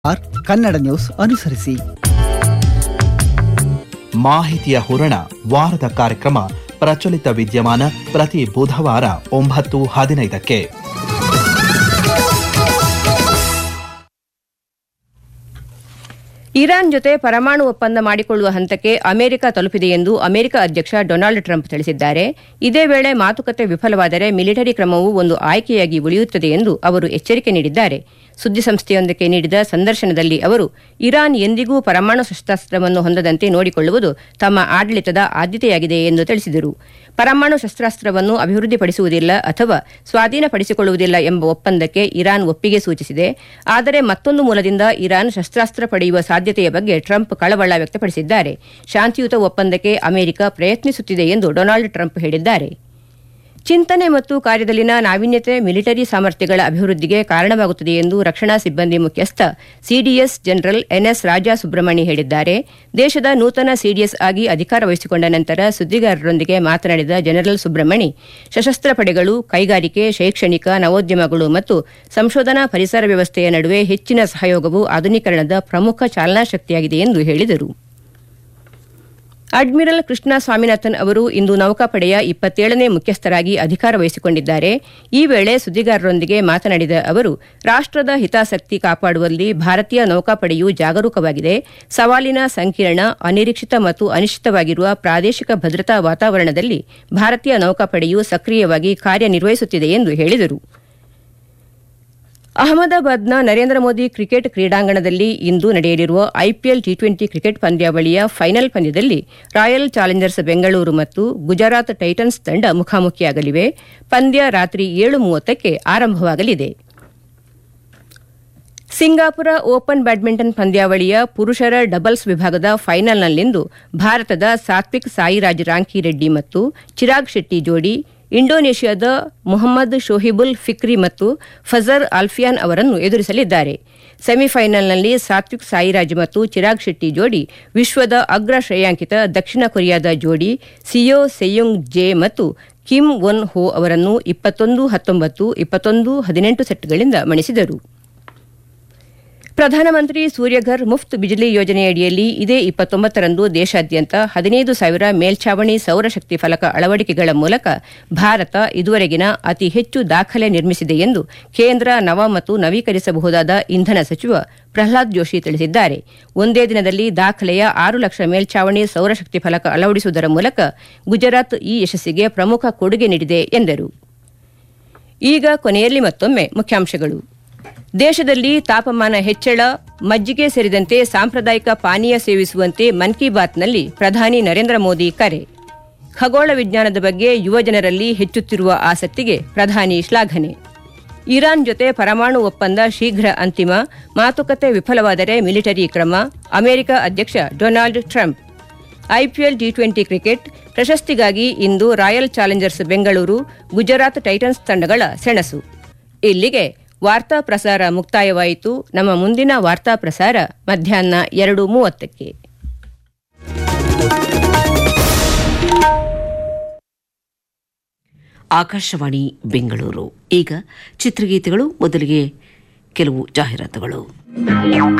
R Kannada news ಅನುಸರಿಸಿ ಮಾಹಿತಿಯ ಹೂರಣ ವಾರದ ಕಾರ್ಯಕ್ರಮ ಪ್ರಚಲಿತ ವಿದ್ಯಮಾನ ಪ್ರತಿ ಬುಧವಾರ ಒಂಬತ್ತು ಹದಿನೈದಕ್ಕೆ ಇರಾನ್ ಜೊತೆ ಪರಮಾಣು ಒಪ್ಪಂದ ಮಾಡಿಕೊಳ್ಳುವ ಹಂತಕ್ಕೆ ಅಮೆರಿಕ ತಲುಪಿದೆ ಎಂದು ಅಮೆರಿಕ ಅಧ್ಯಕ್ಷ ಡೊನಾಲ್ಡ್ ಟ್ರಂಪ್ ತಿಳಿಸಿದ್ದಾರೆ ಇದೇ ವೇಳೆ ಮಾತುಕತೆ ವಿಫಲವಾದರೆ ಮಿಲಿಟರಿ ಕ್ರಮವು ಒಂದು ಆಯ್ಕೆಯಾಗಿ ಉಳಿಯುತ್ತದೆ ಎಂದು ಅವರು ಎಚ್ಚರಿಕೆ ನೀಡಿದ್ದಾರೆ ಸುದ್ದಿಸಂಸ್ಥೆಯೊಂದಕ್ಕೆ ನೀಡಿದ ಸಂದರ್ಶನದಲ್ಲಿ ಅವರು ಇರಾನ್ ಎಂದಿಗೂ ಪರಮಾಣು ಶಸ್ತ್ರಾಸ್ತ್ರವನ್ನು ಹೊಂದದಂತೆ ನೋಡಿಕೊಳ್ಳುವುದು ತಮ್ಮ ಆಡಳಿತದ ಆದ್ಯತೆಯಾಗಿದೆ ಎಂದು ತಿಳಿಸಿದರು ಪರಮಾಣು ಶಸ್ತ್ರಾಸ್ತ್ರವನ್ನು ಅಭಿವೃದ್ಧಿಪಡಿಸುವುದಿಲ್ಲ ಅಥವಾ ಸ್ವಾಧೀನಪಡಿಸಿಕೊಳ್ಳುವುದಿಲ್ಲ ಎಂಬ ಒಪ್ಪಂದಕ್ಕೆ ಇರಾನ್ ಒಪ್ಪಿಗೆ ಸೂಚಿಸಿದೆ ಆದರೆ ಮತ್ತೊಂದು ಮೂಲದಿಂದ ಇರಾನ್ ಶಸ್ತ್ರಾಸ್ತ್ರ ಪಡೆಯುವ ಸಾಧ್ಯತೆಯ ಬಗ್ಗೆ ಟ್ರಂಪ್ ಕಳವಳ ವ್ಯಕ್ತಪಡಿಸಿದ್ದಾರೆ ಶಾಂತಿಯುತ ಒಪ್ಪಂದಕ್ಕೆ ಅಮೆರಿಕ ಪ್ರಯತ್ನಿಸುತ್ತಿದೆ ಎಂದು ಡೊನಾಲ್ಡ್ ಟ್ರಂಪ್ ಹೇಳಿದ್ದಾರೆ ಚಿಂತನೆ ಮತ್ತು ಕಾರ್ಯದಲ್ಲಿನ ನಾವೀನ್ಯತೆ ಮಿಲಿಟರಿ ಸಾಮರ್ಥ್ಯಗಳ ಅಭಿವೃದ್ಧಿಗೆ ಕಾರಣವಾಗುತ್ತದೆ ಎಂದು ರಕ್ಷಣಾ ಸಿಬ್ಬಂದಿ ಮುಖ್ಯಸ್ಥ CDS general N S Raja Subramani ಹೇಳಿದ್ದಾರೆ ದೇಶದ ನೂತನ ಸಿಡಿಎಸ್ ಆಗಿ ಅಧಿಕಾರ ವಹಿಸಿಕೊಂಡ ನಂತರ ಸುದ್ದಿಗಾರರೊಂದಿಗೆ ಮಾತನಾಡಿದ ಜನರಲ್ ಸುಬ್ರಹ್ಮಣಿ ಸಶಸ್ತ್ರ ಪಡೆಗಳು ಕೈಗಾರಿಕೆ ಶೈಕ್ಷಣಿಕ ನವೋದ್ಯಮಗಳು ಮತ್ತು ಸಂಶೋಧನಾ ಪರಿಸರ ವ್ಯವಸ್ಥೆಯ ನಡುವೆ ಹೆಚ್ಚಿನ ಸಹಯೋಗವು ಆಧುನೀಕರಣದ ಪ್ರಮುಖ ಚಾಲನಾ ಶಕ್ತಿಯಾಗಿದೆ ಎಂದು ಹೇಳಿದರು ಅಡ್ಮಿರಲ್ ಕೃಷ್ಣ ಸ್ವಾಮಿನಾಥನ್ ಅವರು ಇಂದು ನೌಕಾಪಡೆಯ ಇಪ್ಪತ್ತೇಳನೇ ಮುಖ್ಯಸ್ಥರಾಗಿ ಅಧಿಕಾರ ವಹಿಸಿಕೊಂಡಿದ್ದಾರೆ ಈ ವೇಳೆ ಸುದ್ದಿಗಾರರೊಂದಿಗೆ ಮಾತನಾಡಿದ ಅವರು ರಾಷ್ಟದ ಹಿತಾಸಕ್ತಿ ಕಾಪಾಡುವಲ್ಲಿ ಭಾರತೀಯ ನೌಕಾಪಡೆಯು ಜಾಗರೂಕವಾಗಿದೆ ಸವಾಲಿನ ಸಂಕೀರ್ಣ ಅನಿರೀಕ್ಷಿತ ಮತ್ತು ಅನಿಶ್ಚಿತವಾಗಿರುವ ಪ್ರಾದೇಶಿಕ ಭದ್ರತಾ ವಾತಾವರಣದಲ್ಲಿ ಭಾರತೀಯ ನೌಕಾಪಡೆಯು ಸಕ್ರಿಯವಾಗಿ ಕಾರ್ಯನಿರ್ವಹಿಸುತ್ತಿದೆ ಎಂದು ಹೇಳಿದರು ಅಹಮದಾಬಾದ್ನ ನರೇಂದ್ರ ಮೋದಿ ಕ್ರಿಕೆಟ್ ಕ್ರೀಡಾಂಗಣದಲ್ಲಿ ಇಂದು ನಡೆಯಲಿರುವ ಐಪಿಎಲ್ ಟಿ ಟ್ವೆಂಟಿ ಕ್ರಿಕೆಟ್ ಪಂದ್ಯಾವಳಿಯ ಫೈನಲ್ ಪಂದ್ಯದಲ್ಲಿ ರಾಯಲ್ ಚಾಲೆಂಜರ್ಸ್ ಬೆಂಗಳೂರು ಮತ್ತು ಗುಜರಾತ್ ಟೈಟನ್ಸ್ ತಂಡ ಮುಖಾಮುಖಿಯಾಗಲಿವೆ ಪಂದ್ಯ ರಾತ್ರಿ ಏಳು ಮೂವತ್ತಕ್ಕೆ ಆರಂಭವಾಗಲಿದೆ ಸಿಂಗಾಪುರ ಓಪನ್ ಬ್ಯಾಡ್ಮಿಂಟನ್ ಪಂದ್ಯಾವಳಿಯ ಪುರುಷರ ಡಬಲ್ಸ್ ವಿಭಾಗದ ಫೈನಲ್ನಲ್ಲಿಂದು ಭಾರತದ ಸಾತ್ವಿಕ್ ಸಾಯಿರಾಜ್ ರಾಂಕಿರೆಡ್ಡಿ ಮತ್ತು ಚಿರಾಗ್ ಶೆಟ್ಟಿ ಜೋಡಿ ಇಂಡೋನೇಷ್ಯಾದ ಮುಹಮ್ಮದ್ ಶೋಹಿಬುಲ್ ಫಿಕ್ರಿ ಮತ್ತು ಫಜರ್ ಆಲ್ಫಿಯಾನ್ ಅವರನ್ನು ಎದುರಿಸಲಿದ್ದಾರೆ ಸೆಮಿಫೈನಲ್ನಲ್ಲಿ ಸಾತ್ವಿಕ್ ಸಾಯಿರಾಜ್ ಮತ್ತು ಚಿರಾಗ್ ಶೆಟ್ಟಿ ಜೋಡಿ ವಿಶ್ವದ ಅಗ್ರ ಶ್ರೇಯಾಂಕಿತ ದಕ್ಷಿಣ ಕೊರಿಯಾದ ಜೋಡಿ ಸಿಯೋ ಸೆಯುಂಗ್ ಜೆ ಮತ್ತು ಕಿಮ್ ಒನ್ ಹೋ ಅವರನ್ನು ಇಪ್ಪತ್ತೊಂದು ಹತ್ತೊಂಬತ್ತು ಇಪ್ಪತ್ತೊಂದು ಹದಿನೆಂಟು ಸೆಟ್ಗಳಿಂದ ಮಣಿಸಿದರು ಪ್ರಧಾನಮಂತ್ರಿ ಸೂರ್ಯಘರ್ ಮುಫ್ತ್ ಬಿಜ್ಲಿ ಯೋಜನೆಯಡಿಯಲ್ಲಿ ಇದೇ ಇಪ್ಪತ್ತೊಂಬತ್ತರಂದು ದೇಶಾದ್ಯಂತ ಹದಿನೈದು ಸಾವಿರ ಮೇಲ್ಛಾವಣಿ ಸೌರಶಕ್ತಿ ಫಲಕ ಅಳವಡಿಕೆಗಳ ಮೂಲಕ ಭಾರತ ಇದುವರೆಗಿನ ಅತಿ ಹೆಚ್ಚು ದಾಖಲೆ ನಿರ್ಮಿಸಿದೆ ಎಂದು ಕೇಂದ್ರ ನವ ಮತ್ತು ನವೀಕರಿಸಬಹುದಾದ ಇಂಧನ ಸಚಿವ ಪ್ರಹ್ಲಾದ್ ಜೋಶಿ ತಿಳಿಸಿದ್ದಾರೆ ಒಂದೇ ದಿನದಲ್ಲಿ ದಾಖಲೆಯ ಆರು ಲಕ್ಷ ಮೇಲ್ಛಾವಣಿ ಸೌರಶಕ್ತಿ ಫಲಕ ಅಳವಡಿಸುವುದರ ಮೂಲಕ ಗುಜರಾತ್ ಈ ಯಶಸ್ಸಿಗೆ ಪ್ರಮುಖ ಕೊಡುಗೆ ನೀಡಿದೆ ಎಂದರು ಈಗ ಕೊನೆಯಲ್ಲಿ ಮತ್ತೊಮ್ಮೆ ಮುಖ್ಯಾಂಶಗಳು ದೇಶದಲ್ಲಿ ತಾಪಮಾನ ಹೆಚ್ಚಳ ಮಜ್ಜಿಗೆ ಸೇರಿದಂತೆ ಸಾಂಪ್ರದಾಯಿಕ ಪಾನೀಯ ಸೇವಿಸುವಂತೆ ಮನ್ ಕಿ ಬಾತ್ನಲ್ಲಿ ಪ್ರಧಾನಿ ನರೇಂದ್ರ ಮೋದಿ ಕರೆ ಖಗೋಳ ವಿಜ್ಞಾನದ ಬಗ್ಗೆ ಯುವಜನರಲ್ಲಿ ಹೆಚ್ಚುತ್ತಿರುವ ಆಸಕ್ತಿಗೆ ಪ್ರಧಾನಿ ಶ್ಲಾಘನೆ ಇರಾನ್ ಜೊತೆ ಪರಮಾಣು ಒಪ್ಪಂದ ಶೀಘ್ರ ಅಂತಿಮ ಮಾತುಕತೆ ವಿಫಲವಾದರೆ ಮಿಲಿಟರಿ ಕ್ರಮ ಅಮೆರಿಕ ಅಧ್ಯಕ್ಷ Donald Trump IPL T twenty cricket ಪ್ರಶಸ್ತಿಗಾಗಿ ಇಂದು royal challengers Bengaluru Gujarat titans ತಂಡಗಳ ಸೆಣಸು ಇಲ್ಲಿಗೆ ವಾರ್ತಾ ಪ್ರಸಾರ ಮುಕ್ತಾಯವಾಯಿತು ನಮ್ಮ ಮುಂದಿನ ವಾರ್ತಾ ಪ್ರಸಾರ ಮಧ್ಯಾಹ್ನ ಎರಡು ಮೂವತ್ತಕ್ಕೆ ಆಕಾಶವಾಣಿ ಬೆಂಗಳೂರು ಈಗ ಚಿತ್ರಗೀತೆಗಳು ಮೊದಲಿಗೆ ಕೆಲವು ಜಾಹೀರಾತುಗಳು